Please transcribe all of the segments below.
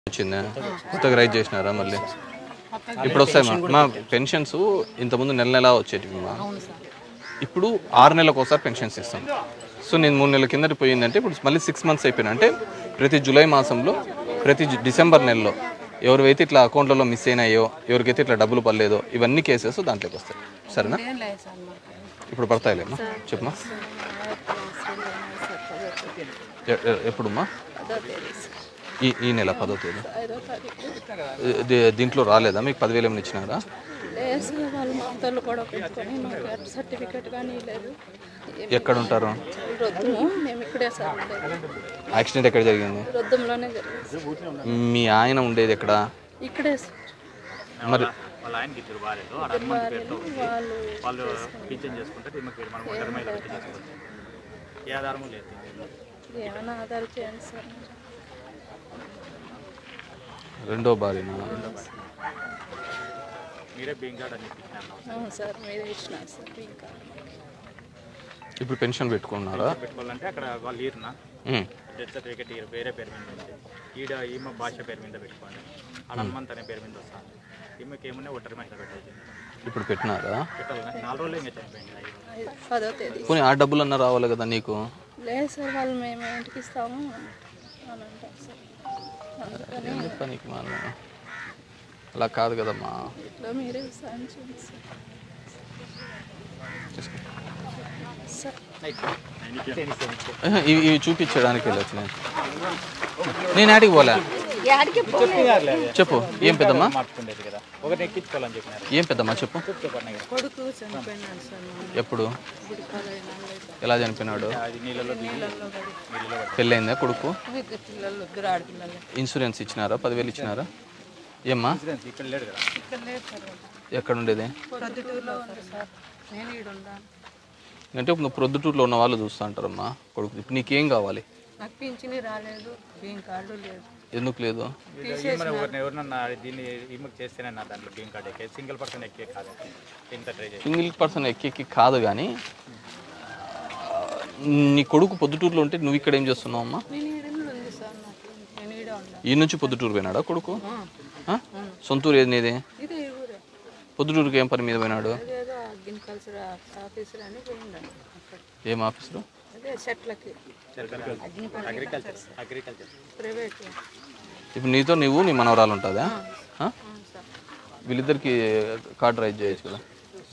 వచ్చిందా కొత్తగా రైజ్ చేసినారా మళ్ళీ ఇప్పుడు వస్తాయి మా మా పెన్షన్స్ ఇంతకుముందు నెల నెల వచ్చేటివి మా ఇప్పుడు ఆరు నెలలకు ఒకసారి పెన్షన్స్ ఇస్తాం సో నేను మూడు నెలల కిందటి పోయిందంటే ఇప్పుడు మళ్ళీ సిక్స్ మంత్స్ అయిపోయినా అంటే ప్రతి జూలై మాసంలో ప్రతి జు- డిసెంబర్ నెలలో ఎవరివైతే ఇట్లా అకౌంట్లలో మిస్ అయినాయో ఎవరికైతే ఇట్లా డబ్బులు పడలేదో ఇవన్నీ కేసెస్ దాంట్లోకి వస్తాయి సరేనా ఏం లేదు సార్ మాకు ఇప్పుడు పడతాయిలేమ్మా చెప్పమా ఎ- ఎ- ఎప్పుడుమ్మా పదో తేదీ సార్ ఈ ఈ నెల పదో తేదీ ఐదో తారీఖు దీ- దీ- దీంట్లో రాలేదా మీకు పదివేలు ఏమైనా ఇచ్చినారా లేదు సార్ వాళ్ళు మా తల్లు కూడా పెట్టుకొని మాకు సర్టిఫికేట్ కానీ లేదు ఏం- ఎక్కడ ఉంటారు రొద్దుము మేము ఇక్కడే సార్ ఉండేది యాక్సిడెంట్ ఎక్కడ జరిగింది రొద్దంలోనే జరిగింది సార్. మీ ఆయన ఉండేది ఎక్కడ ఇక్కడే సార్ మరి వాళ్ళ ఆయనకి ఇద్దరు భార్యలు ఆడ హనుమంత్ పేరుతో ఉంది. వాళ్ళు వాళ్ళు పింఛన్ చేసుకుంటారు ఈమె పేరు మనం ఒంటరి మహిళ పెట్టి చేసుకుంటాం ఏ ఆధారము లేదు ఏమైనా ఆధార్ చేయండి సార్ రెండో భార్యనా మీరే బియ్యం కార్డు అని ఇప్పించినారు అవును సార్ మీరే ఇచ్చినారు సార్ ఇంకా ఇప్పుడు పెన్షన్ పెట్టుకున్నారా పెట్టుకోవాలంటే అక్కడ వాళ్ళు ఈరునా ఉమ్. డెత్ సర్టిఫికేట్ ఈరు వేరే పేరు మీద ఉంది ఈడ ఈమె భాష పేరు మీద పెట్టుకోండి ఆడ హనుమంత్ అనే పేరు మీద వస్తాను ఈమెకి ఏమున్నా ఒంటరి మహిళ పెట్టేది ఇప్పుడు పెట్టినారా పెట్టాలి నాలుగు రోజులు ఇంకా చనిపోయింది ఐదు రోజులు. ఐదు- పదో తేదీ పోనీ ఆ డబ్బులు అన్నా రావాలి కదా నీకు లేదు సార్ వాళ్ళు మేము ఇంటికి ఇస్తాము అని అంటారు సార్ అందుకని ఏం చెప్పా నీకు మనం అలా కాదు కదమ్మా ఇట్లా మీరే సాయం చేయండి సార్ సార్ ఆహా, ఇవి ఇవి చూపించడానికి వెళ్ళొచ్చు నేను నేను ఆడికి పోలే చెప్పు ఏం పెద్దమ్మా మార్చుకుండేది కదా ఒకటి ఎక్కించుకోవాలని చెప్పినారు ఏం పెద్దమ్మా చెప్పు చెప్పండి కదా. కొడుకు చనిపోయినాడు సార్ మా ఎప్పుడు గుడి కాలేదు ఎలా చనిపోయినాడు అది నీళ్ళలో దిగి నీళ్ళల్లో పడి నీళ్ళలో పడి. పెళ్ళైందా కొడుకు ఇద్దరు పిల్లలు ఇద్దరు ఆడపిల్లలు ఇన్సూరెన్స్ ఇచ్చినారా పదివేలు ఇచ్చినారా ఏమ్మా ఇన్సూరెన్స్ ఇక్కడ లేడు కదా ఇక్కడ లేదు సార్ ఎక్కడ ఉండేది ప్రొద్దుటూరులో ఉంది సార్ నేను ఈడ ఉన్నాను అంటే ఇప్పుడు ప్రొద్దుటూరులో ఉన్న వాళ్ళు చూస్తూ ఉంటారమ్మా కొడుకు ఇప్పుడు నీకేం కావాలి నాకు పింఛని రాలేదు బియ్యం కార్డు లేదు ఎందుకు లేదు ఈమె ఎవరిని ఎవరినన్నా దీన్ని ఈమెకు చేస్తేనే నా దాంట్లో బియ్యం కార్డు ఎక్కే సింగిల్ పర్సన్ ఎక్కే కాదు ఇంత ట్రై చేసి సింగిల్ పర్సన్ ఎక్కి కాదు కానీ నీ కొడుకు పొద్దుటూరులో ఉంటే నువ్వు ఇక్కడ ఏం చేస్తున్నావు అమ్మా నేను ఈడలో ఉంది సార్ నాకు నేను ఈడ ఉన్నాను ఈ నుంచి పొద్దుటూరు పోయినాడా కొడుకు ఆ? సొంతూరు ఏది నీది ఇదే ఈ ఊరే పొద్దుటూరుకి ఏం పని మీద పోయినాడు అదేదో అగ్రికల్చర్ ఆఫీసర్ అని పోయిండండి అక్కడ ఏం ఆఫీసులో అదే చెట్లకి అగ్రికల్చర్ అగ్రికల్చర్ ప్రైవేట్ ఇప్పుడు నీతో నువ్వు నీ మనవరాలు ఉంటుందా ఆ? అవును సార్ వీళ్ళిద్దరికి కార్డు రైజ్ చేయొచ్చు కదా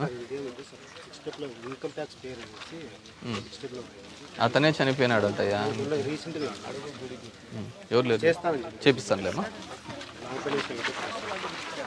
ఇన్కమ్ ట్యాక్స్ పేరు అనేసి ఉమ్. అతనే చనిపోయినాడు అంటయ్యా రీసెంట్గా ఎవరు లేరు చేపిస్తానులేమ్మా నాగపల్లి